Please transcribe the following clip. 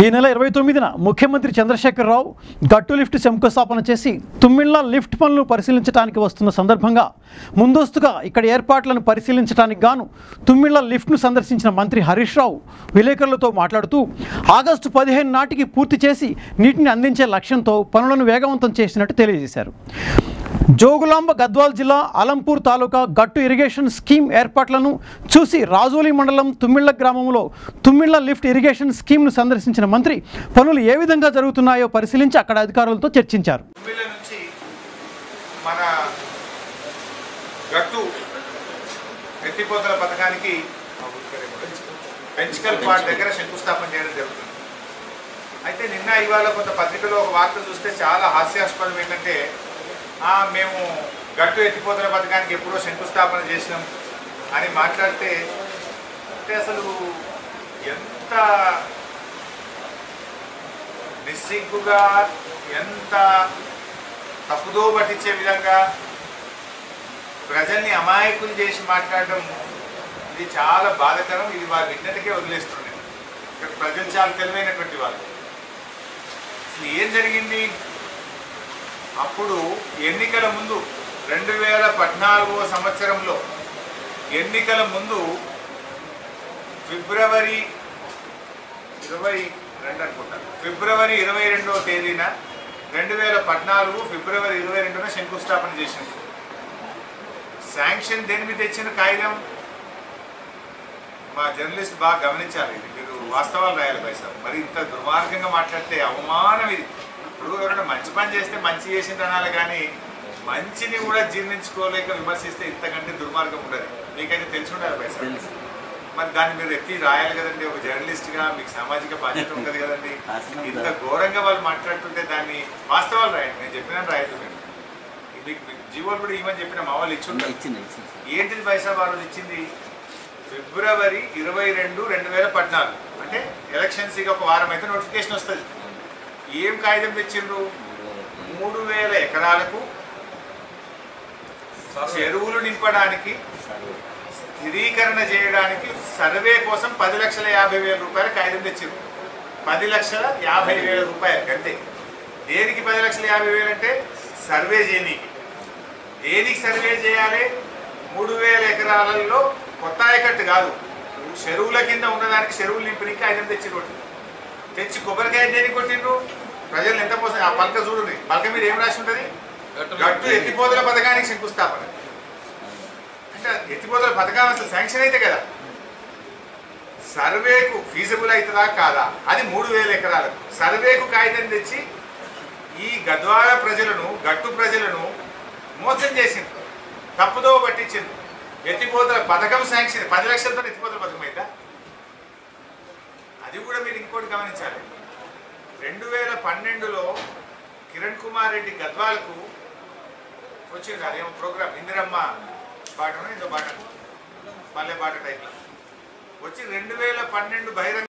ఈ నెల ఇరవై తొమ్మిదిన ముఖ్యమంత్రి చంద్రశేఖరరావు గట్టు లిఫ్ట్ శంకుస్థాపన చేసి తుమ్మిళ్ల లిఫ్ట్ పనులు పరిశీలించడానికి వస్తున్న సందర్భంగా ముందస్తుగా ఇక్కడ ఏర్పాట్లను పరిశీలించడానికి గాను తుమ్మిళ్ల లిఫ్ట్ను సందర్శించిన మంత్రి హరీష్ రావు విలేకరులతో మాట్లాడుతూ ఆగస్టు పదిహేను నాటికి పూర్తి చేసి నీటిని అందించే లక్ష్యంతో పనులను వేగవంతం చేసినట్టు తెలియజేశారు జోగులాంబ గద్వాల్ జిల్లా అలంపూర్ తాలూకా గట్టు ఇరిగేషన్ స్కీమ్ ఏర్పాట్లను చూసి రాజోలి మండలం తుమ్మిళ్ల గ్రామంలో తుమ్మిళ్ల లిఫ్ట్ ఇరిగేషన్ స్కీమ్ను సందర్శించిన మంత్రి పనులు ఏ విధంగా జరుగుతున్నాయో పరిశీలించి అక్కడ అధికారులతో చర్చించారు తుమ్మిళ్ళ నుంచి మన గట్టు ఎత్తిపోతల పథకానికి పెంచికల్ పార్ట్ దగ్గర శంకుస్థాపన చేయడం జరుగుతుంది అయితే నిన్న ఇవాళ కొంత పత్రికలో ఒక వార్త చూస్తే చాలా హాస్యాస్పదం ఏంటంటే "ఆ, మేము గట్టు ఎత్తిపోతల పథకానికి ఎప్పుడో శంకుస్థాపన చేసినాం అని మాట్లాడితే అంటే అసలు ఎంత నిస్సిగ్గుగా ఎంత తప్పుదో పట్టించే విధంగా ప్రజల్ని అమాయకులు చేసి మాట్లాడడం ఇది చాలా బాధకరం ఇది వారి విజ్ఞతకే వదిలేస్తుంది ఇక్కడ ప్రజలు చాలా తెలివైనటువంటి వాళ్ళు అసలు ఏం జరిగింది అప్పుడు ఎన్నికల ముందు రెండు వేల పద్నాలుగో సంవత్సరంలో ఎన్నికల ముందు ఫిబ్రవరి ఇరవై రెండు అనుకుంటాను ఫిబ్రవరి ఇరవై రెండవ తేదీన రెండు వేల పద్నాలుగు ఫిబ్రవరి ఇరవై రెండున శంకుస్థాపన చేసింది శాంక్షన్ దేని మీద తెచ్చిన కాగితం మా జర్నలిస్ట్ బాగా గమనించాలి ఇది మీరు వాస్తవాలు రాయాలి పైసా మరి ఇంత దుర్మార్గంగా మాట్లాడితే అవమానం ఇది ఇప్పుడు ఎవరైనా మంచి పని చేస్తే మంచి చేసింది అనాలి కానీ మంచిని కూడా జీర్ణించుకోలేక విమర్శిస్తే ఇంతకంటే దుర్మార్గం ఉండదు మీకైతే తెలిసి ఉండాలి పైసా తెలుసు మరి దాన్ని మీరు ఎత్తి రాయాలి కదండి ఒక జర్నలిస్ట్ గా మీకు సామాజిక బాధ్యత ఉంటుంది కదండి రాసినాం ఇంత కదా. ఘోరంగా వాళ్ళు మాట్లాడుతుంటే దాన్ని వాస్తవాలు రాయండి నేను చెప్పినా రాయదు మీరు మీకు మీకు జీవోలు కూడా ఇవ్వని చెప్పిన మా వాళ్ళు ఇచ్చి ఉంటారు ఇచ్చింది ఇచ్చింది సార్. ఏంటిది పైసా వాళ్ళు ఇచ్చింది ఫిబ్రవరి ఇరవై రెండు రెండు వేల పద్నాలుగు అంటే ఎలక్షన్స్ ఇక ఒక వారం అయితే నోటిఫికేషన్ వస్తుంది ఏం కాగితం తెచ్చిండ్రు మూడు వేల ఎకరాలకు చెరువులు నింపడానికి సర్వే. స్థిరీకరణ చేయడానికి సర్వే కోసం పది లక్షల యాభై వేల రూపాయలు కాగితం తెచ్చింది పది లక్షల యాభై వేల రూపాయలు అంతే దేనికి పది లక్షల యాభై వేలు అంటే సర్వే చేయనీకి దేనికి సర్వే చేయాలి మూడు వేల ఎకరాలలో కొత్త ఆయకట్టు కాదు చెరువుల కింద ఉన్నదానికి చెరువులు నింపడానికి కాగితం తెచ్చి కొట్టిండు తెచ్చి కొబ్బరికాయ దేనికి కొట్టిండు ప్రజలు ఎంత పోసం ఆ పలక చూడండి పలక మీద ఏం రాసి ఉంటుంది గట్టు ఎత్తిపోతల పథకానికి శంకుస్థాపన అంటే ఎత్తిపోతల పథకం అసలు శాంక్షన్ అయితే కదా సర్వేకు ఫీజిబుల్ అవుతుందా కాదా అది మూడు వేల ఎకరాలకు సర్వేకు కాగితం తెచ్చి ఈ గద్వాల ప్రజలను గట్టు ప్రజలను మోసం చేసింది తప్పుదో పట్టించింది ఎత్తిపోతల పథకం శాంక్షన్ పది లక్షలతో ఎత్తిపోతల పథకం అయిందా అది కూడా మీరు ఇంకోటి గమనించాలి రెండు వేల పన్నెండులో కిరణ్ కుమార్ రెడ్డి గద్వాలకు వచ్చింది అదేమో ప్రోగ్రామ్ ఇందిరమ్మ పాటను ఇంకో పాట పల్లె పాట టైప్లో వచ్చి రెండు వేల పన్నెండు బహిరంగ